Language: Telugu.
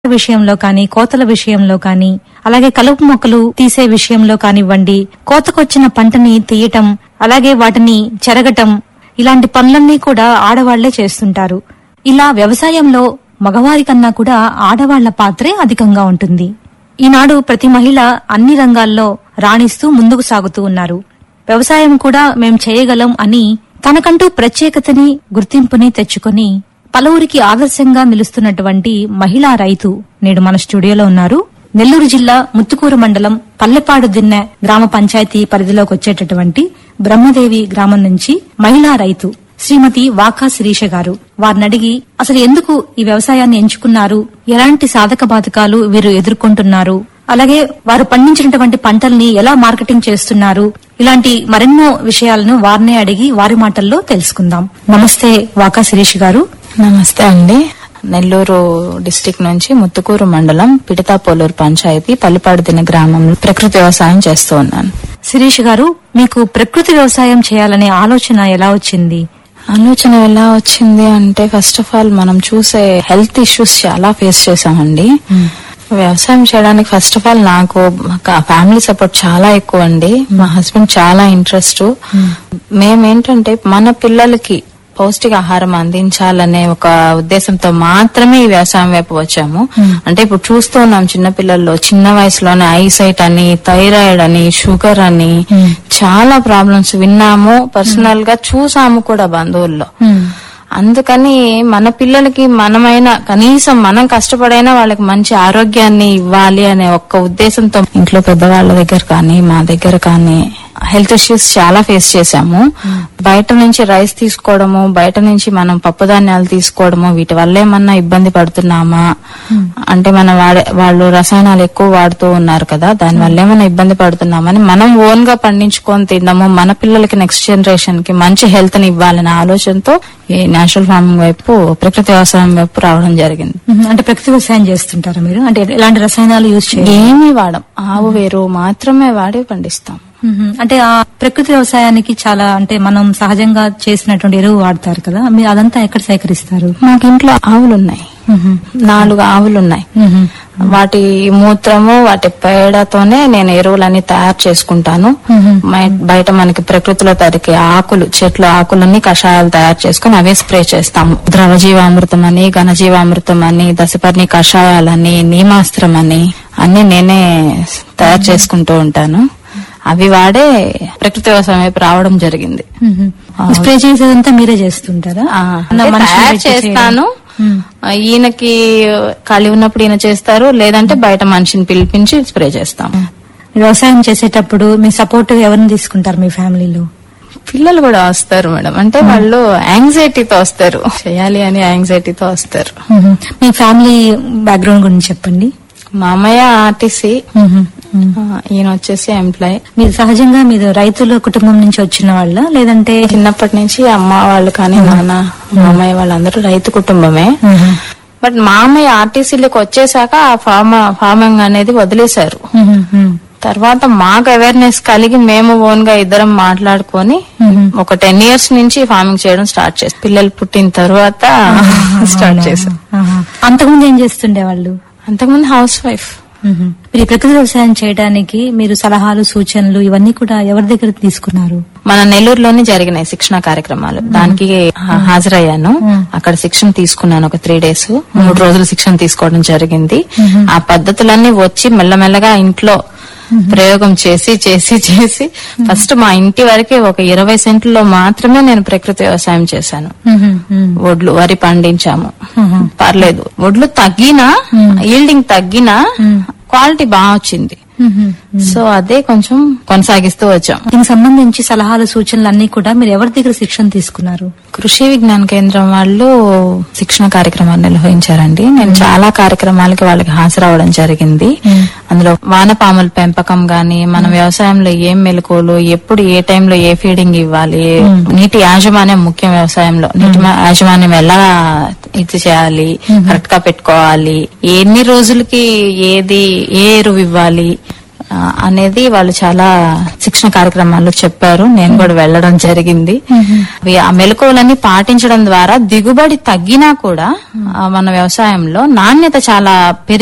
విషయంలో కానీ కోతల విషయంలో కానీ అలాగే కలుపు మొక్కలు తీసే విషయంలో కానివ్వండి కోతకొచ్చిన పంటని తీయటం అలాగే వాటిని చెరగటం ఇలాంటి పనులన్నీ కూడా ఆడవాళ్లే చేస్తుంటారు ఇలా వ్యవసాయంలో మగవారి కన్నా కూడా ఆడవాళ్ల పాత్రే అధికంగా ఉంటుంది ఈనాడు ప్రతి మహిళ అన్ని రంగాల్లో రాణిస్తూ ముందుకు సాగుతూ ఉన్నారు వ్యవసాయం కూడా మేం చేయగలం అని తనకంటూ ప్రత్యేకతని గుర్తింపుని తెచ్చుకొని పలువురికి ఆదర్శంగా నిలుస్తున్నటువంటి మహిళా రైతు నేడు మన స్టూడియోలో ఉన్నారు నెల్లూరు జిల్లా ముత్తుకూరు మండలం పల్లెపాడు దిన్నె గ్రామ పంచాయతీ పరిధిలోకి వచ్చేటటువంటి బ్రహ్మదేవి గ్రామం నుంచి మహిళా రైతు శ్రీమతి వాకా శిరీష గారు వారిని అడిగి అసలు ఎందుకు ఈ వ్యవసాయాన్ని ఎంచుకున్నారు ఎలాంటి సాధక బాధకాలు వీరు ఎదుర్కొంటున్నారు అలాగే వారు పండించినటువంటి పంటల్ని ఎలా మార్కెటింగ్ చేస్తున్నారు ఇలాంటి మరెన్నో విషయాలను వారినే అడిగి వారి మాటల్లో తెలుసుకుందాం నమస్తే వాకా శిరీష్ గారు నమస్తే అండి నెల్లూరు డిస్టిక్ నుంచి ముత్తుకూరు మండలం పిడితాపోలూరు పంచాయతీ పల్లిపాడు దిన గ్రామంలో ప్రకృతి వ్యవసాయం చేస్తూ ఉన్నాను శిరీష్ గారు మీకు ప్రకృతి వ్యవసాయం చేయాలనే ఆలోచన ఎలా వచ్చింది ఆలోచన ఎలా వచ్చింది అంటే ఫస్ట్ ఆఫ్ ఆల్ మనం చూసే హెల్త్ ఇష్యూస్ చాలా ఫేస్ చేసామండి వ్యవసాయం చేయడానికి ఫస్ట్ ఆఫ్ ఆల్ నాకు ఫ్యామిలీ సపోర్ట్ చాలా ఎక్కువ అండి మా హస్బెండ్ చాలా ఇంట్రెస్ట్ మేమేంటంటే మన పిల్లలకి పౌష్టికాహారం అందించాలనే ఒక ఉద్దేశంతో మాత్రమే ఈ వ్యవసాయం వైపు వచ్చాము అంటే ఇప్పుడు చూస్తూ ఉన్నాం చిన్న పిల్లల్లో చిన్న వయసులోనే ఐసైట్ అని థైరాయిడ్ అని షుగర్ అని చాలా ప్రాబ్లమ్స్ విన్నాము పర్సనల్ గా చూసాము కూడా బంధువుల్లో అందుకని మన పిల్లలకి మనమైన కనీసం మనం కష్టపడైనా వాళ్ళకి మంచి ఆరోగ్యాన్ని ఇవ్వాలి అనే ఒక్క ఉద్దేశంతో ఇంట్లో పెద్దవాళ్ళ దగ్గర కానీ మా దగ్గర కానీ హెల్త్ ఇష్యూస్ చాలా ఫేస్ చేశాము బయట నుంచి రైస్ తీసుకోవడము బయట నుంచి మనం పప్పు ధాన్యాలు తీసుకోవడము వీటి వల్ల ఏమన్నా ఇబ్బంది పడుతున్నామా అంటే మన వాడే వాళ్ళు రసాయనాలు ఎక్కువ వాడుతూ ఉన్నారు కదా దాని వల్ల ఏమైనా ఇబ్బంది పడుతున్నామని మనం ఓన్ గా పండించుకొని తినడము మన పిల్లలకి నెక్స్ట్ జనరేషన్ కి మంచి హెల్త్ ని ఇవ్వాలనే ఆలోచనతో ఈ నేచురల్ ఫార్మింగ్ వైపు ప్రకృతి వ్యవసాయం వైపు రావడం జరిగింది మ్మ్. అంటే ప్రకృతి వ్యవసాయం చేస్తుంటారా మీరు అంటే ఎలాంటి రసాయనాలు యూజ్ చేయాలి ఏమీ వాడం ఆవు వేరు మాత్రమే వాడి పండిస్తాం అంటే ఆ ప్రకృతి వ్యవసాయానికి చాలా అంటే మనం సహజంగా చేసినటువంటి ఎరువు వాడతారు కదా మీరు అదంతా ఎక్కడ సేకరిస్తారు మాకు ఇంట్లో ఆవులున్నాయి మ్మ్. నాలుగు ఆవులున్నాయి మ్మ్. వాటి మూత్రము వాటి పేడతోనే నేను ఎరువులన్నీ తయారు చేసుకుంటాను మై- బయట మనకి ప్రకృతిలో దొరికే ఆకులు చెట్ల ఆకులన్నీ కషాయాలు తయారు చేసుకుని అవే స్ప్రే చేస్తాము ద్రవజీవామృతం అని ఘనజీవామృతం అని దశపర్ణి కషాయాలని నీమాస్త్రం అని అన్ని నేనే తయారు చేసుకుంటూ ఉంటాను అవి వాడే ప్రకృతి వ్యవసాయం వైపు రావడం జరిగింది మ్మ్. స్ప్రే చేసేదంతా మీరే చేస్తుంటారా ఆ, నా అంటే మనిషిని తయారు పెట్టి చేయడం. చేస్తాను మ్మ్. ఆ, ఈయనకి ఖాళీ ఉన్నప్పుడు ఈయన చేస్తారు లేదంటే బయట మనిషిని పిలిపించి స్ప్రే చేస్తాం వ్యవసాయం చేసేటప్పుడు మీ సపోర్ట్ ఎవరిని తీసుకుంటారు మీ ఫ్యామిలీలో పిల్లలు కూడా వస్తారు మేడం అంటే వాళ్ళు యాంగ్జైటీతో వస్తారు చేయాలి అని యాంగ్జైటీతో వస్తారు మ్మ్. మీ ఫ్యామిలీ బ్యాక్గ్రౌండ్ గురించి చెప్పండి మా అమ్మయ్య ఆర్టీసీ మ్మ్. మ్మ్. ఈయన వచ్చేసి ఎంప్లాయ్ మీరు సహజంగా మీరు రైతుల కుటుంబం నుంచి వచ్చిన వాళ్ళ లేదంటే చిన్నప్పటి నుంచి అమ్మ వాళ్ళు కానీ నాన్న మా అమ్మయ్య వాళ్ళందరూ రైతు కుటుంబమే మ్మ్. బట్ మా అమ్మయ్య ఆర్టీసీలోకి వచ్చేసాక ఆ ఫార్మ ఫార్మింగ్ అనేది వదిలేశారు మ్మ్. మ్మ్. తర్వాత మాకు అవేర్నెస్ కలిగి మేము ఓన్ గా ఇద్దరం మాట్లాడుకొని ఒక టెన్ ఇయర్స్ నుంచి ఫార్మింగ్ చేయడం స్టార్ట్ చేస్తాం పిల్లలు పుట్టిన తర్వాత స్టార్ట్ చేసాం ఆహా. అంతకుముందు ఏం చేస్తుండే వాళ్ళు అంతకుముందు హౌస్ వైఫ్ మీరు ఈ ప్రకృతి వ్యవసాయం చేయడానికి మీరు సలహాలు సూచనలు ఇవన్నీ కూడా ఎవరి దగ్గర తీసుకున్నారు మన నెల్లూరులోనే జరిగినాయి శిక్షణ కార్యక్రమాలు దానికి హా- హాజరయ్యాను అక్కడ శిక్షణ తీసుకున్నాను ఒక త్రీ డేస్ మూడు రోజులు శిక్షణ తీసుకోవడం జరిగింది ఆ పద్ధతులన్నీ వచ్చి మెల్లమెల్లగా ఇంట్లో ప్రయోగం చేసి చేసి చేసి ఫస్ట్ మా ఇంటి వరకే ఒక ఇరవై సెంట్లలో మాత్రమే నేను ప్రకృతి వ్యవసాయం చేశాను వడ్లు వరి పండించాము పర్లేదు వడ్లు తగ్గినా ఈల్డింగ్ తగ్గినా క్వాలిటీ బాగా వచ్చింది సో అదే కొంచెం కొనసాగిస్తూ వచ్చాం దీనికి సంబంధించి సలహాలు సూచనలు అన్ని కూడా మీరు ఎవరి దగ్గర శిక్షణ తీసుకున్నారు కృషి విజ్ఞాన కేంద్రం వాళ్ళు శిక్షణ కార్యక్రమాలు నిర్వహించారండి నేను చాలా కార్యక్రమాలకి వాళ్ళకి హాజరవడం జరిగింది అందులో వానపాముల పెంపకం గాని మన వ్యవసాయంలో ఏం మెలకువలు ఎప్పుడు ఏ టైంలో ఏ ఫీడింగ్ ఇవ్వాలి నీటి యాజమాన్యం ముఖ్యం వ్యవసాయంలో నీటి మా- యాజమాన్యం ఎలా ఇది చేయాలి కరెక్ట్ గా పెట్టుకోవాలి ఎన్ని రోజులకి ఏది ఏ ఎరువు ఇవ్వాలి ఆ, అనేది వాళ్ళు చాలా శిక్షణ కార్యక్రమాల్లో చెప్పారు నేను కూడా వెళ్ళడం జరిగింది అవి ఆ మెలకువలన్నీ పాటించడం ద్వారా దిగుబడి తగ్గినా కూడా ఆ, మన వ్యవసాయంలో నాణ్యత చాలా పెరిగి